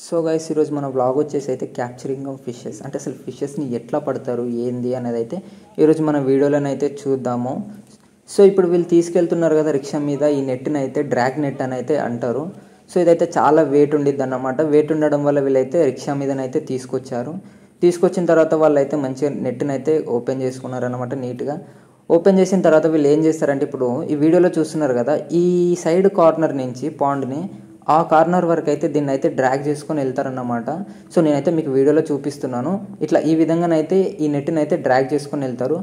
so guys ఈరోజు మన blog వచ్చేసి అయితే క్యాప్చరింగ్ ఆఫ్ ఫిషెస్ అంటే అసలు ఫిషెస్ని ఎట్లా పడతారు ఏంది అనేది అయితే ఈరోజు మన వీడియోలోనే అయితే చూద్దాము సో ఇప్పుడు వీళ్ళు తీసుకెళ్తున్నారు కదా రిక్షా మీద ఈ నెట్ని అయితే డ్రాగ్ నెట్ అని అయితే అంటారు సో ఇదైతే చాలా వెయిట్ ఉండిద్ది అన్నమాట వెయిట్ ఉండడం వల్ల వీళ్ళైతే రిక్షా మీదనైతే తీసుకొచ్చారు తీసుకొచ్చిన తర్వాత వాళ్ళైతే మంచిగా నెట్ని అయితే ఓపెన్ చేసుకున్నారు అనమాట నీట్గా ఓపెన్ చేసిన తర్వాత వీళ్ళు ఏం చేస్తారంటే ఇప్పుడు ఈ వీడియోలో చూస్తున్నారు కదా ఈ సైడ్ కార్నర్ నుంచి పాండ్ని ఆ కార్నర్ వరకు అయితే దీన్ని అయితే డ్రాగ్ చేసుకొని వెళ్తారన్నమాట సో నేనైతే మీకు వీడియోలో చూపిస్తున్నాను ఇట్లా ఈ విధంగానైతే ఈ నెట్ని అయితే డ్రాగ్ చేసుకొని వెళ్తారు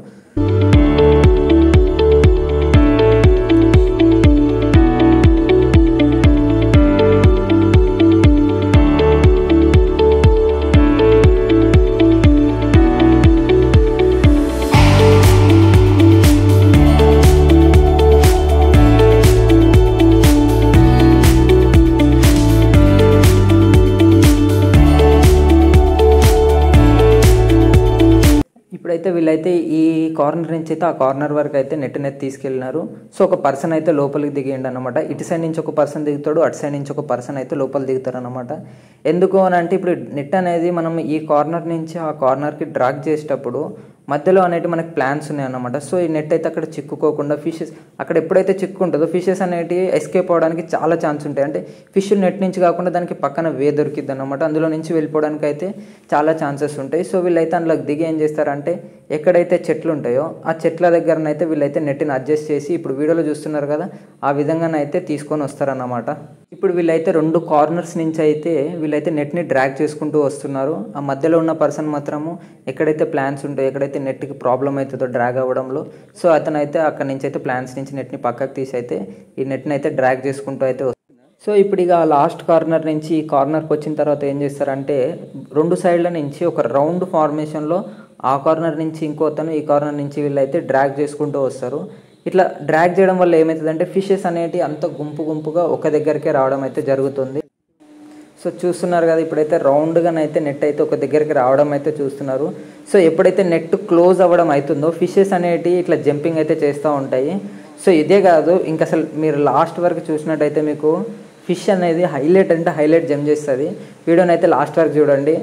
ఇప్పుడైతే వీళ్ళైతే ఈ కార్నర్ నుంచి అయితే ఆ కార్నర్ వరకు అయితే నెట్ నెట్ తీసుకెళ్ళినారు సో ఒక పర్సన్ అయితే లోపలికి దిగిండు అనమాట ఇటు సైడ్ నుంచి ఒక పర్సన్ దిగుతాడు అటు సైడ్ నుంచి ఒక పర్సన్ అయితే లోపల దిగుతారు అనమాట ఎందుకు అని అంటే ఇప్పుడు నెట్ అనేది మనం ఈ కార్నర్ నుంచి ఆ కార్నర్కి డ్రాగ్ చేసేటప్పుడు మధ్యలో అనేవి మనకి ప్లాన్స్ ఉన్నాయి అన్నమాట సో ఈ నెట్ అయితే అక్కడ చిక్కుకోకుండా ఫిషెస్ అక్కడ ఎప్పుడైతే చిక్కుంటుందో ఫిషెస్ అనేటివి ఎస్కేప్ అవడానికి చాలా ఛాన్స్ ఉంటాయి అంటే ఫిష్ నెట్ నుంచి కాకుండా దానికి పక్కన వే దొరికిద్ది అనమాట అందులో నుంచి వెళ్ళిపోవడానికి అయితే చాలా ఛాన్సెస్ ఉంటాయి సో వీళ్ళైతే అందులోకి దిగి ఏం చేస్తారంటే ఎక్కడైతే చెట్లు ఉంటాయో ఆ చెట్ల దగ్గరనైతే వీళ్ళైతే నెట్ని అడ్జస్ట్ చేసి ఇప్పుడు వీడియోలో చూస్తున్నారు కదా ఆ విధంగానైతే తీసుకొని వస్తారన్నమాట ఇప్పుడు వీళ్ళైతే రెండు కార్నర్స్ నుంచి అయితే వీళ్ళైతే నెట్ని డ్రాగ్ చేసుకుంటూ వస్తున్నారు ఆ మధ్యలో ఉన్న పర్సన్ మాత్రము ఎక్కడైతే ప్లాన్స్ ఉంటాయో ఎక్కడైతే నెట్కి ప్రాబ్లం అవుతుందో డ్రాగ్ అవ్వడంలో సో అతను అయితే అక్కడ నుంచి అయితే ప్లాన్స్ నుంచి నెట్ని పక్కకు తీసి అయితే ఈ నెట్ని అయితే డ్రాగ్ చేసుకుంటూ అయితే సో ఇప్పుడు ఇక లాస్ట్ కార్నర్ నుంచి ఈ కార్నర్కి వచ్చిన తర్వాత ఏం చేస్తారంటే రెండు సైడ్ల నుంచి ఒక రౌండ్ ఫార్మేషన్లో ఆ కార్నర్ నుంచి ఇంకోతను ఈ కార్నర్ నుంచి వీళ్ళైతే డ్రాగ్ చేసుకుంటూ వస్తారు ఇట్లా డ్రాగ్ చేయడం వల్ల ఏమవుతుందంటే ఫిషెస్ అనేవి అంత గుంపు గుంపుగా ఒక దగ్గరికే రావడం అయితే జరుగుతుంది సో చూస్తున్నారు కదా ఇప్పుడైతే రౌండ్గానైతే నెట్ అయితే ఒక దగ్గరికి రావడం అయితే చూస్తున్నారు సో ఎప్పుడైతే నెట్ క్లోజ్ అవ్వడం అవుతుందో ఫిషెస్ అనేటివి ఇట్లా జంపింగ్ అయితే చేస్తూ ఉంటాయి సో ఇదే కాదు ఇంకా అసలు మీరు లాస్ట్ వరకు చూసినట్టయితే మీకు ఫిష్ అనేది హైలైట్ అంటే హైలైట్ జంప్ చేస్తుంది వీడియోని అయితే లాస్ట్ వరకు చూడండి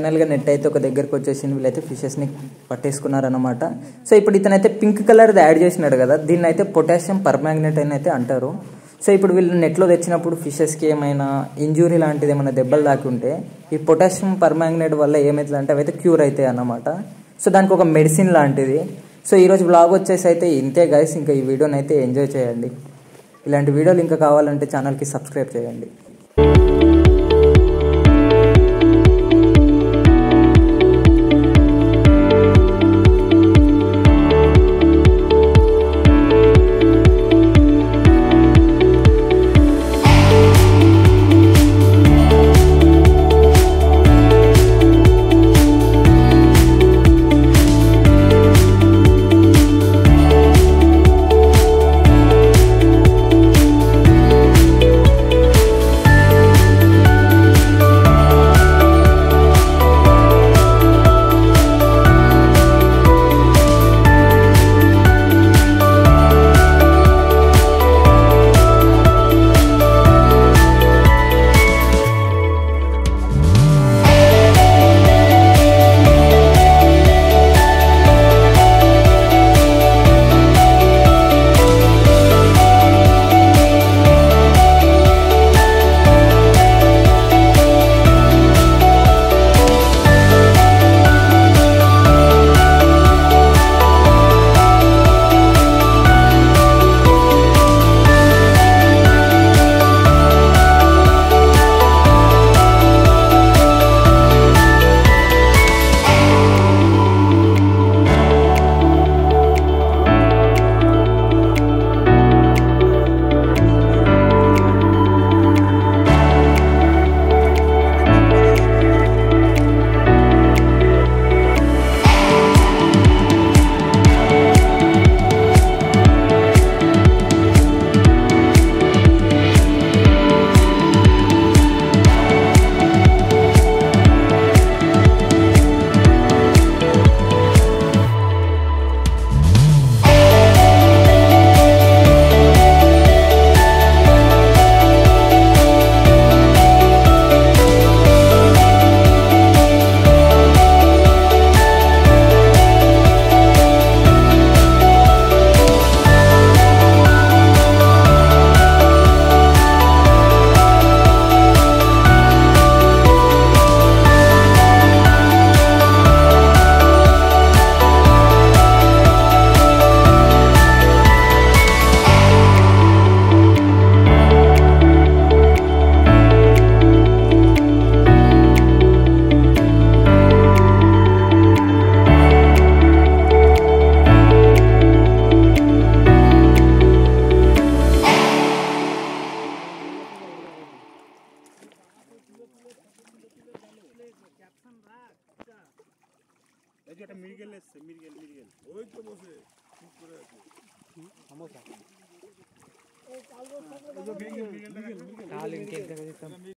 ఫైనల్గా నెట్ అయితే ఒక దగ్గరకు వచ్చేసింది వీళ్ళైతే ఫిషెస్ని పట్టేసుకున్నారనమాట సో ఇప్పుడు ఇతనైతే పింక్ కలర్ది యాడ్ చేసినాడు కదా దీన్ని అయితే పొటాషియం పర్మాగ్నెట్ అని అయితే అంటారు సో ఇప్పుడు వీళ్ళు నెట్లో తెచ్చినప్పుడు ఫిషెస్కి ఏమైనా ఇంజురీ లాంటిది ఏమైనా దెబ్బలు దాకి ఉంటే ఈ పొటాషియం పర్మాంగనేట్ వల్ల ఏమవుతుంది అంటే అవైతే క్యూర్ అవుతాయి అన్నమాట సో దానికి ఒక మెడిసిన్ లాంటిది సో ఈరోజు బ్లాగ్ వచ్చేసి అయితే ఇంతే గైస్ ఇంకా ఈ వీడియోని అయితే ఎంజాయ్ చేయండి ఇలాంటి వీడియోలు ఇంకా కావాలంటే ఛానల్కి సబ్స్క్రైబ్ చేయండి